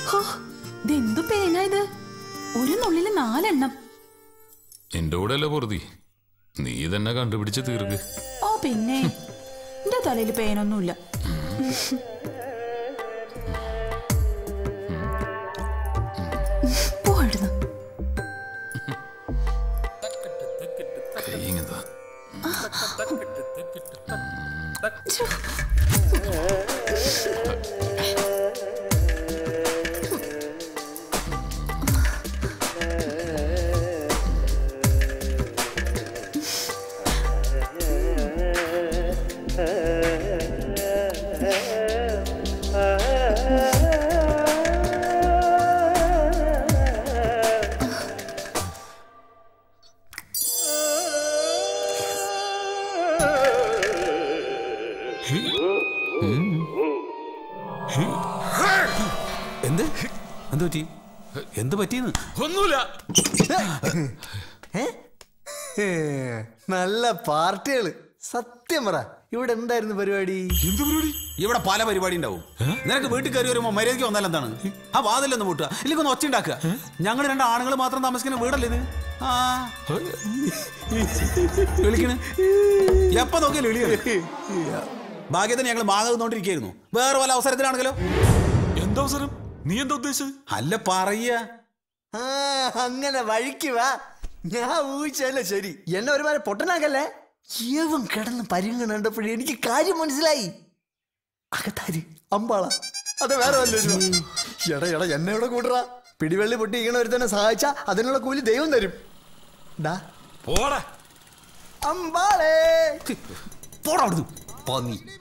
ഹോ, ഇതെന്തു പേനാ ഇത് ഒരു നുള്ളില് നാലെണ്ണം എന്റെ കൂടെ അല്ല പൊറുതി നീ തന്നെ കണ്ടുപിടിച്ച് തീർക്ക് ഓ പിന്നെ എന്റെ തലയിൽ പേനൊന്നുമില്ല പോഴുന്നു കൈ ഇങ്ങതാ എന്ത് എന്ത് പറ്റി എന്ത് പറ്റിയെന്ന് ഒന്നുമില്ല ഏ, നല്ല പാർട്ടികള് സത്യം പറ ഇവിടെ എന്തായിരുന്നു പരിപാടി എന്ത് പരിപാടി ഇവിടെ പല പരിപാടി ഉണ്ടാവും നിനക്ക് വീട്ടിൽ കയറി വരുമ്പോ മര്യാദയ്ക്ക് വന്നാൽ എന്താണ് ആ വാതിലൊന്ന് മുട്ടുക ഇല്ലെങ്കിൽ ഒന്ന് ഒച്ച ഉണ്ടാക്കുക ഞങ്ങൾ രണ്ട് ആണുങ്ങൾ മാത്രം താമസിക്കുന്ന വീടല്ലേ ഇത് ആ വിളിക്കണ് എപ്പ നോക്കിയാലും വിളിയാണ് ഭാഗ്യത്തിന് ഞങ്ങൾ മാങ്ങ തിന്നോണ്ടിരിക്കുന്നു വേറെ വല്ല അവസരത്തിലാണെങ്കിലോ എന്താ അവസരം നീ എന്താ ഉദ്ദേശിച്ചത് അല്ല പറയ ആ അങ്ങനെ വഴിക്ക് വാ ഞാൻ ഊഹിച്ചല്ലേ ശരി എന്നെ ഒരുപാട് പൊട്ടനാക്കല്ലേ ഏവൻ കിടന്ന് പരിങ്ങ കണ്ടപ്പോഴേ എനിക്ക് കാര്യം മനസ്സിലായി അകത്താര് അമ്പാള അത് വേറെ വല്ലൊരു എടാ എടാ എന്നെ ഇവിടെ കൂട്ടറാ പിടിവള്ളി പൊട്ടി ഇങ്ങനെ ഒരുത്തന്നെ സഹായിച്ച അതിനുള്ള കൂലി ദൈവം തരും ഡാ പോടാ അമ്പാളേ പോടാ അവിടുന്ന് പന്നി